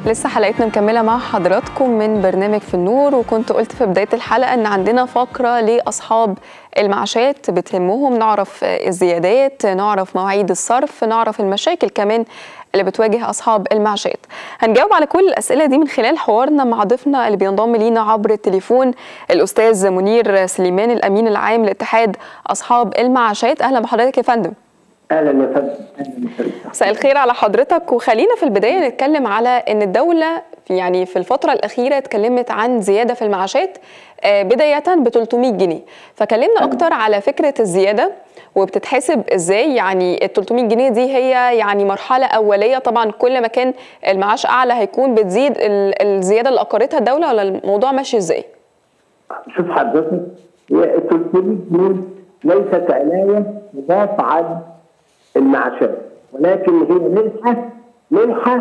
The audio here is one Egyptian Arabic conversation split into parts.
لسه حلقتنا مكمله مع حضراتكم من برنامج في النور وكنت قلت في بدايه الحلقه ان عندنا فقره لاصحاب المعاشات بتهمهم نعرف الزيادات نعرف مواعيد الصرف نعرف المشاكل كمان اللي بتواجه اصحاب المعاشات هنجاوب على كل الاسئله دي من خلال حوارنا مع ضيفنا اللي بينضم لينا عبر التليفون الاستاذ منير سليمان الامين العام لاتحاد اصحاب المعاشات اهلا بحضرتك يا فندم اهلا يا فندم اهلا وسهلا مساء الخير على حضرتك وخلينا في البدايه نتكلم على ان الدوله يعني في الفتره الاخيره اتكلمت عن زياده في المعاشات بدايه ب 300 جنيه فكلمنا اكتر على فكره الزياده وبتتحسب ازاي يعني ال 300 جنيه دي هي يعني مرحله اوليه طبعا كل ما كان المعاش اعلى هيكون بتزيد الزياده اللي اقرتها الدوله ولا الموضوع ماشي ازاي؟ شوف حضرتك هي ال 300 جنيه ليست علايه تضاف على المعاشات ولكن هي منحه منحه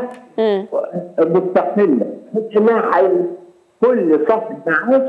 مستقله بحيث انها كل صاحب معاش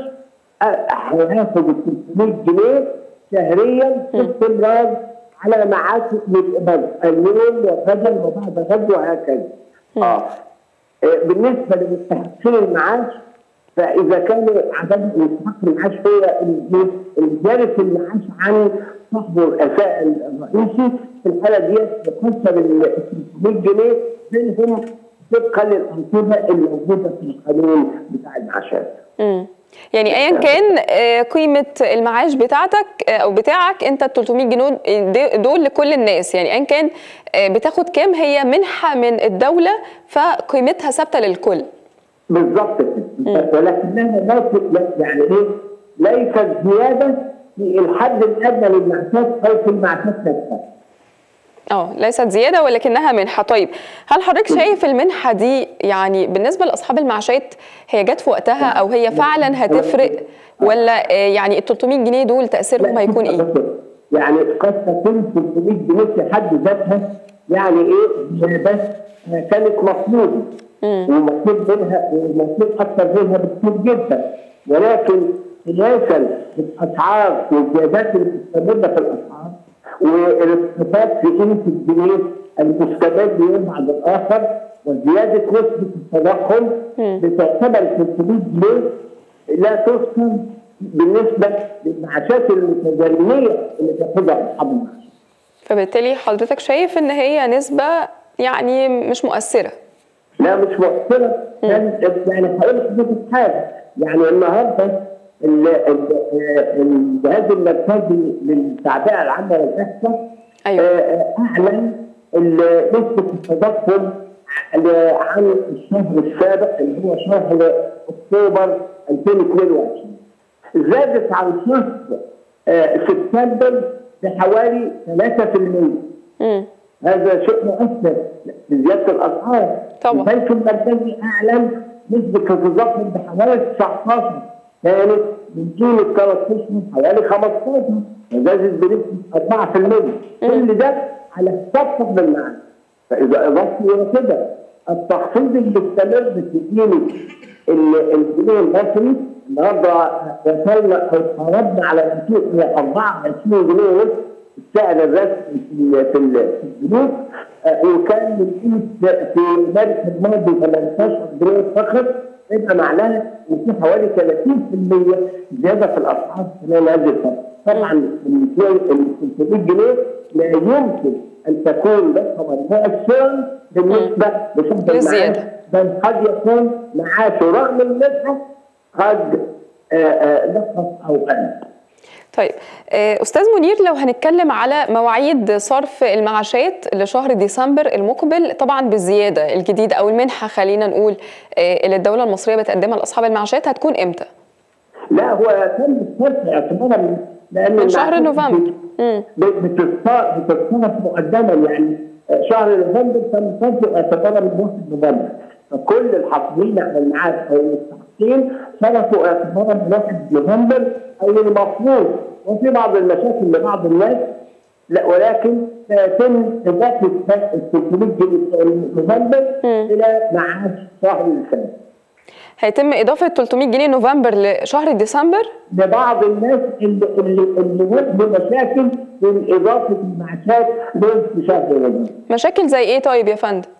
هياخد ال 300 جنيه شهريا باستمرار على معاشه يتقبل اليوم وغدا وبعد غد وهكذا. اه بالنسبه لمستحقين المعاش فاذا كان عدد مستحق المعاش هو زياده المعاش عن صاحبه الاساء الرئيسي في الحاله ديت يقسم ال 300 جنيه بينهم طبقا للانظمه الموجوده في القانون بتاع المعاشات. يعني ايا كان قيمه المعاش بتاعتك او بتاعك انت ال 300 جنيه دول لكل الناس يعني ايا كان بتاخد كام هي منحه من الدوله فقيمتها ثابته للكل. بالظبط كده ولكنها لا يعني ايه ليست زياده في الحد الادنى للمعاشات او في المعاشات نفسها. اه ليست زياده ولكنها منحه طيب هل حضرتك شايف المنحه دي يعني بالنسبه لاصحاب المعاشات هي جت في وقتها او هي فعلا هتفرق ولا يعني ال 300 جنيه دول تاثيرهم هيكون ايه؟ يعني قد تكون 300 جنيه في حد ذاتها يعني ايه زياده كانت مطلوبه ومطلوب منها ومطلوب اكثر منها بكثير جدا ولكن قياسا بالاسعار والزيادات اللي بتستمر في الاسعار والانخفاض في قيمه الجنيه المستمر يوم بعد الاخر وزياده نسبه التضخم بتعتبر 300 جنيه لا تذكر بالنسبه للمعاشات المتدنيه اللي بياخدها اصحاب المعاش. فبالتالي حضرتك شايف ان هي نسبه يعني مش مؤثره. لا مش مؤثره يعني هقول لحضرتك حاجه يعني النهارده الجهاز المركزي للتعبئه العامه والاحصاء أيوة. اعلن نسبه التضخم عن الشهر السابق اللي هو شهر اكتوبر 2022 زادت عن شهر سبتمبر بحوالي 3% امم هذا شيء مؤثر لزياده الاسعار طبعا البنك المركزي اعلن نسبه التضخم بحوالي 19 كانت من طول الثلاث اشهر حوالي 15 وزادت بنسبه 4% كل ده على حساب صاحب المعاش فاذا اضفت الى كده التخفيض المستمر في قيمه الجنيه المصري النهارده وصلنا او قربنا على 24 جنيه ونص السعر الرسمي في في البنوك وكان من قيمه في مارس الماضي 18 جنيه فقط يبقى معناها ان في حوالي 30% زياده في الاسعار خلال هذه الفتره. طبعا ال 300 جنيه لا يمكن ان تكون رقما مؤثرا بالنسبه لصاحب المعاش بل قد يكون معاشه رغم النسبه قد نقص او قل. طيب استاذ منير لو هنتكلم على مواعيد صرف المعاشات لشهر ديسمبر المقبل طبعا بالزياده الجديده او المنحه خلينا نقول اللي الدوله المصريه بتقدمها لاصحاب المعاشات هتكون امتى؟ لا هو تم الصرف اعتبارا لان من شهر نوفمبر بتتصرف مقدما يعني شهر نوفمبر تم صرفه اعتبارا من 1 نوفمبر فكل الحاصلين على المعاش او المستحقين صرفوا اعتبارا من 1 نوفمبر او المفروض وفي بعض المشاكل لبعض الناس لا ولكن سيتم اضافه ال 300 جنيه نوفمبر الى معاش شهر السنه. هيتم اضافه 300 جنيه نوفمبر لشهر ديسمبر؟ لبعض الناس اللي اللي اللي واجهوا مشاكل من اضافه المعاشات لهم في شهر رمضان. مشاكل زي ايه طيب يا فندم؟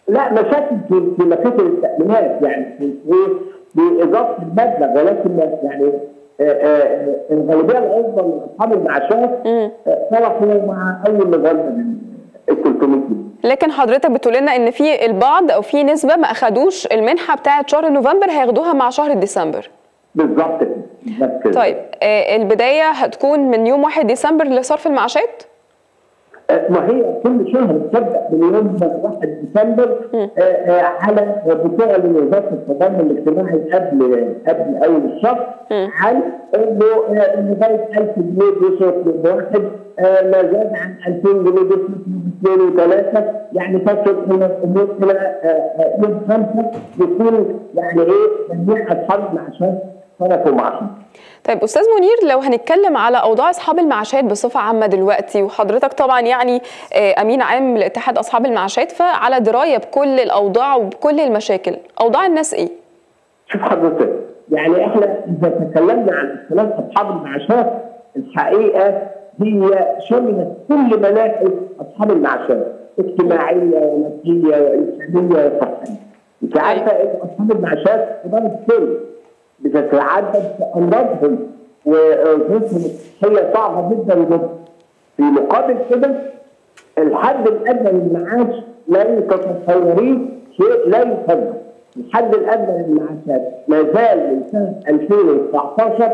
لا مشاكل في في مشاكل التامينات يعني في في باضافه المبلغ ولكن يعني آه، آه، الغالبيه العظمى من اصحاب المعاشات مم. آه، صرفوا مع اول نظام من ال 300 جنيه لكن حضرتك بتقول لنا ان في البعض او في نسبه ما اخدوش المنحه بتاعه شهر نوفمبر هياخدوها مع شهر ديسمبر بالظبط كده بالظبط كده. طيب آه، البدايه هتكون من يوم 1 ديسمبر لصرف المعاشات ما هي كل شهر تبدا من يوم 1 ديسمبر آه، آه، على بتوع وزاره التضامن الاجتماعي قبل قبل اول الشهر عن انه آه، لغايه 1000 جنيه بيصرف لواحد آه، ما زاد عن 2000 جنيه بيصرف لاثنين وثلاثه يعني تصل الى الامور الى آه، آه، يوم خمسه يكون يعني ايه جميع اصحاب المعاشات صرفوا معاشات. طيب استاذ منير لو هنتكلم على اوضاع اصحاب المعاشات بصفه عامه دلوقتي وحضرتك طبعا يعني آه، امين عام لاتحاد اصحاب المعاشات فعلى درايه بكل الاوضاع وبكل المشاكل اوضاع الناس ايه شوف حضرتك يعني احنا اذا تكلمنا عن اختلاف اصحاب المعاشات الحقيقه هي شملت كل مناحي اصحاب المعاشات اجتماعيه ونفسيه وانسانيه وصحيه. انت عارفه ان اصحاب المعاشات اداره كل بتتعدد في امراضهم وظروفهم الصحيه صعبه جدا جدا. في مقابل كده الحد الادنى للمعاش لا تتصوريه شيء لا يصدق الحد الادنى للمعاشات ما زال من سنه 2019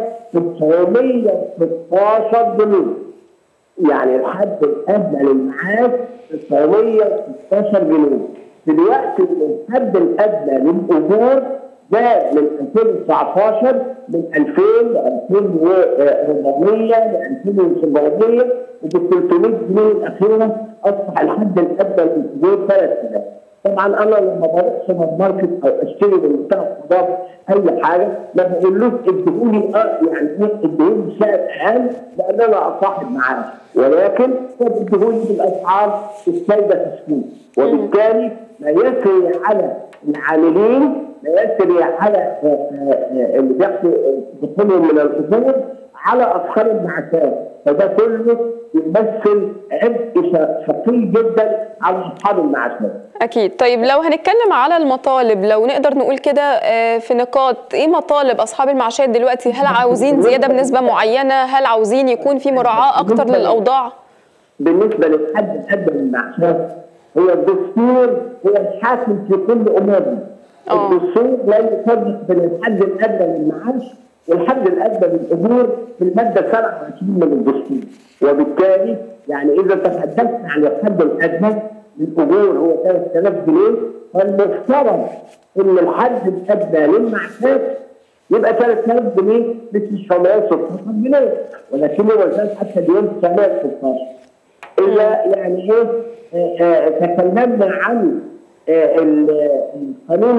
916 جنيه يعني الحد الادنى للمعاش 916 جنيه دلوقتي الحد الادنى للاجور زاد من 2019 من 2000 ل 2400 ل 2700 وب 300 جنيه الاخيره اصبح الحد الادنى للاجور 3000 طبعا انا لما بروح سوبر ماركت او اشتري من بتاع الخضار اي حاجه ما بقولوش اديهولي اه يعني ايه اديهولي سعر اقل لان انا اصاحب معاه ولكن هو بيديهولي بالاسعار السايده في السوق وبالتالي ما يسري على العاملين ما يسري على آه، آه، آه، اللي بياخدوا دخولهم من الاجور على اصحاب المعاشات فده كله يمثل عبء ثقيل جدا على اصحاب المعاشات اكيد طيب لو هنتكلم على المطالب لو نقدر نقول كده آه، في نقاط ايه مطالب اصحاب المعاشات دلوقتي هل عاوزين زياده بنسبه معينه هل عاوزين يكون في مراعاه اكتر للاوضاع بالنسبه للحد الادنى للمعاشات هو الدستور هو الحاكم في كل امورنا. آه. الدستور لا يفرق بين الحد الادنى للمعاش والحد الادنى للاجور في الماده 27 من الدستور وبالتالي يعني اذا تحدثنا عن الحد الادنى للاجور هو 3000 جنيه فالمفترض ان الحد الادنى للمعاشات يبقى 3000 جنيه مش 916 جنيه ولكنه ما زال حتى اليوم 916 إذا يعني إيه آه، آه، تكلمنا عن آه، ال- القانون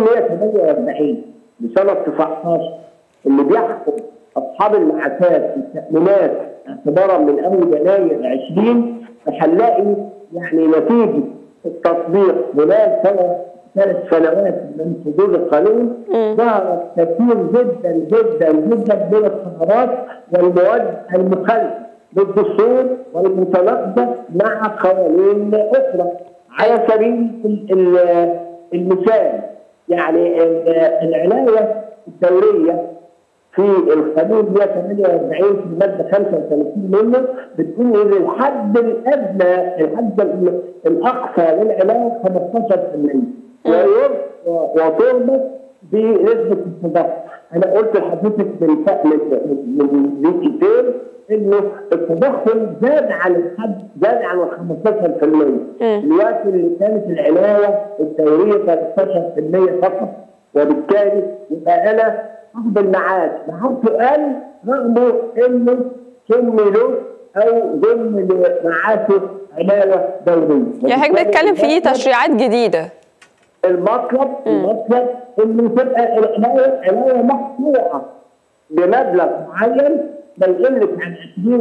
148 لسنة 19 اللي بيحكم أصحاب المعاشات والتأمينات اعتبارا من أول يناير 20 فهنلاقي يعني نتيجة التطبيق خلال سنة ثلاث سنوات من صدور القانون ظهر كثير جدا جدا جدا من الثغرات والمواد المخالفه للدستور والمتناقضه مع قوانين اخرى على سبيل ال- ال- المثال يعني ال- العنايه الدوريه في القانون 148 في الماده 35 منه بتقول ان الحد الادنى الحد ال- الاقصى للعنايه 15% ويرفع وتربط بنسبه التضخم. انا قلت لحضرتك من ف- من من من دقيقتين انه التضخم زاد عن الحد زاد عن ال 15% الوقت اللي كانت العنايه الدوريه 13% فقط وبالتالي يبقى انا صاحب المعاش معاشه قل رغم انه سمي له او ضمن لمعاشه عنايه دوريه يعني حضرتك بتتكلم في تشريعات جديده المطلب المطلب انه تبقى العنايه عنايه مقطوعه بمبلغ معين ما يقلش عن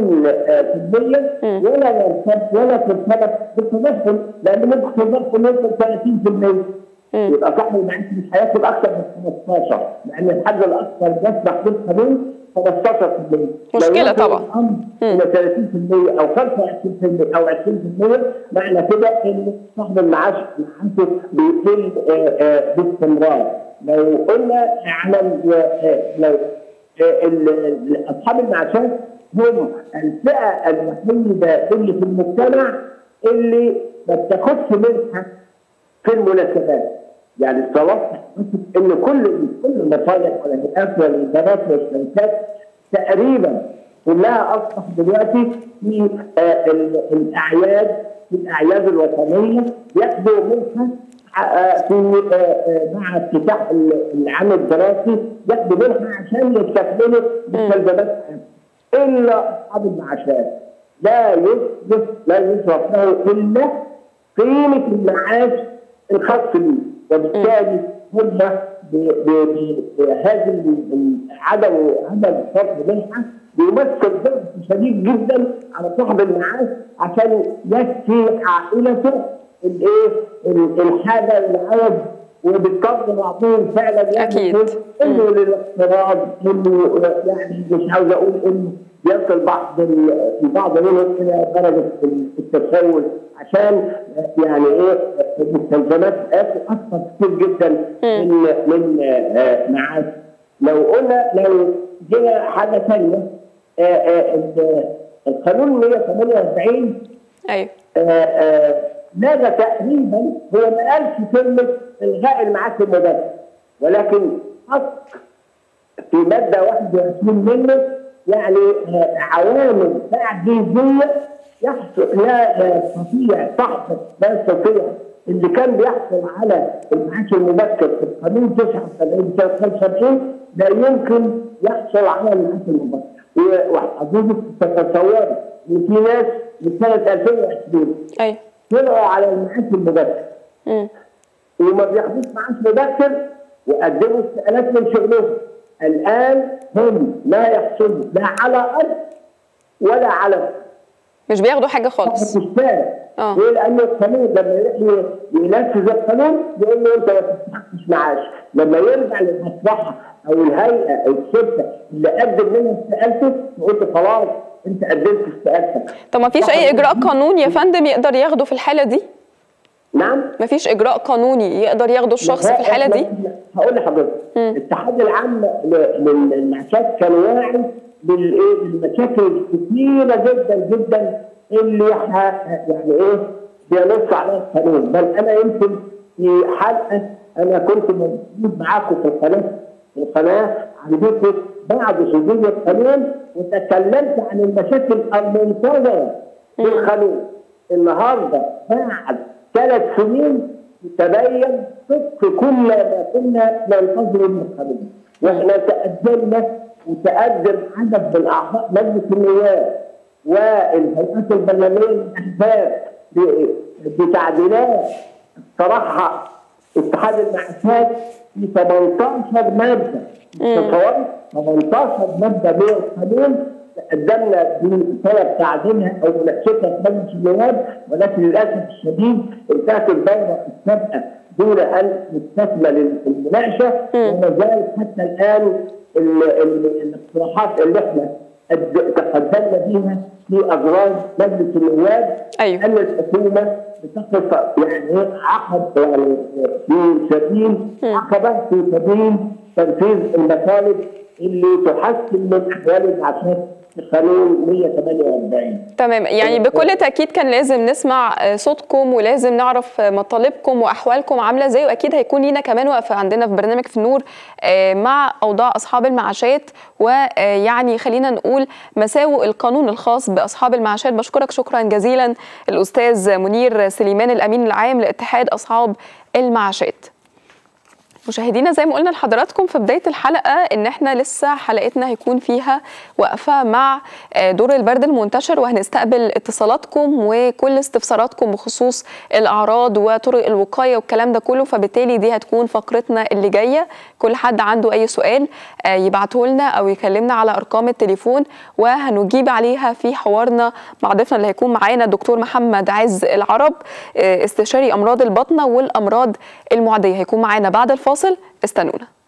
20% ولا يرتبط ولا ترتبط بالتضخم لان ممكن التضخم يوصل 30% يبقى صاحب المعاش مش هياخد اكثر من 15 لان الحد الاكثر بيسمح بالقانون 15% مشكلة لو طبعا. الامر الى 30% او 25% او 20% معنى كده ان صاحب المعاش معاشه بيقل آه، آه، باستمرار لو قلنا على ال- آه، لو آه، ال- ال- اصحاب المعاشات هم الفئه الوحيده اللي في المجتمع اللي ما بتاخدش منها في المناسبات يعني الصلاح ان كل كل المصالح والهيئات والادارات والشركات تقريبا كلها اصبح دلوقتي في آه، ال- الاعياد في الاعياد الوطنيه ياخدوا منها آه، في آه، آه، مع افتتاح ال- العام الدراسي ياخدوا منها عشان يستكملوا مستلزمات الا اصحاب المعاشات لا يصرف لا يصرف له الا قيمه المعاش الخاص به وبالتالي هم بهذه عدم عدم صرف منحه بيمثل ضغط شديد جدا على صاحب المعاش عشان يكفي عائلته الايه ال- الحاجه اللي عاوز وبالطبع بعضهم فعلا يعني أكيد. انه للاقتراض انه يعني مش عاوز اقول انه يصل بعض ال- البعض منهم الى درجه التسول عشان يعني ايه المستلزمات اكثر كتير جدا من من آه، معاش لو قلنا لو جينا حاجه ثانيه آه، آه، ال- القانون 148 ايوه آه، آه، لغى تقريبا هو ما قالش كلمه الغاء المعاش المباشر ولكن حط في ماده 21 منه يعني آه، عوامل تعجيزيه يحصل لا يستطيع صاحب لا يستطيع اللي كان بيحصل على المعاش المبكر في القانون 79 75 لا يمكن يحصل على المعاش المبكر و- وحضرتك تتصوري ان في ناس من سنه 2020 ايوه طلعوا على المعاش المبكر مم. وما بياخدوش معاش مبكر وقدموا استقالات من شغلهم الان هم لا يحصلوا لا على ارض ولا على مش بياخدوا حاجه خالص مش فاهم آه. ليه؟ لان القانون لما يروح ينفذ القانون يقول له انت ما تستحقش معاش لما يرجع للمصلحه او الهيئه او الشركه اللي قدم منها استقالته يقول له خلاص انت قدمت استقالتك طب ما فيش اي اجراء قانوني يا فندم يقدر ياخده في الحاله دي نعم ما فيش اجراء قانوني يقدر ياخده الشخص في الحاله دي هقول لحضرتك الاتحاد العام ل- للمعاشات كان واعي بالايه بالمشاكل الكثيره جدا جدا اللي ح- يعني ايه بينص عليها القانون بل انا يمكن في حلقه انا كنت موجود معاكم في القناه في القناه عندكم بعد صدور القانون وتكلمت عن المشاكل المنتظره في القانون النهارده بعد ثلاث سنين تبين صدق كل ما كنا ننتظره من القانون واحنا تقدمنا وتقدم عدد من اعضاء مجلس النواب والهيئات البرلمانيه للاحزاب ب- بتعديلات اقترحها اتحاد المعاشات في 18 ماده تصورت 18 ماده من القانون قدمنا بطلب تعديلها او مناقشتها في مجلس النواب ولكن للاسف الشديد انتهت الدوره السابقه دون ان تستكمل المناقشه وما زالت حتى الان ال- ال- الاقتراحات اللي احنا قد- تقدمنا بيها في اجراء مجلس النواب أيوة. ان الحكومه بتقف يعني ايه عقب يعني في سبيل عقبه في سبيل تنفيذ المطالب اللي تحسن من احوال المعاشات في قانون 148 تمام يعني بكل تأكيد كان لازم نسمع آه، صوتكم ولازم نعرف آه، مطالبكم وأحوالكم عاملة ازاي وأكيد هيكون لينا كمان وقفة عندنا في برنامج في النور آه، مع أوضاع أصحاب المعاشات ويعني خلينا نقول مساوئ القانون الخاص بأصحاب المعاشات بشكرك شكرا جزيلا الأستاذ منير سليمان الأمين العام لاتحاد أصحاب المعاشات مشاهدينا زي ما قلنا لحضراتكم في بدايه الحلقه ان احنا لسه حلقتنا هيكون فيها وقفه مع آه، دور البرد المنتشر وهنستقبل اتصالاتكم وكل استفساراتكم بخصوص الاعراض وطرق الوقايه والكلام ده كله فبالتالي دي هتكون فقرتنا اللي جايه كل حد عنده اي سؤال آه، يبعته لنا او يكلمنا على ارقام التليفون وهنجيب عليها في حوارنا مع ضيفنا اللي هيكون معانا الدكتور محمد عز العرب آه، استشاري امراض البطنه والامراض المعديه هيكون معانا بعد الفاصل استنونا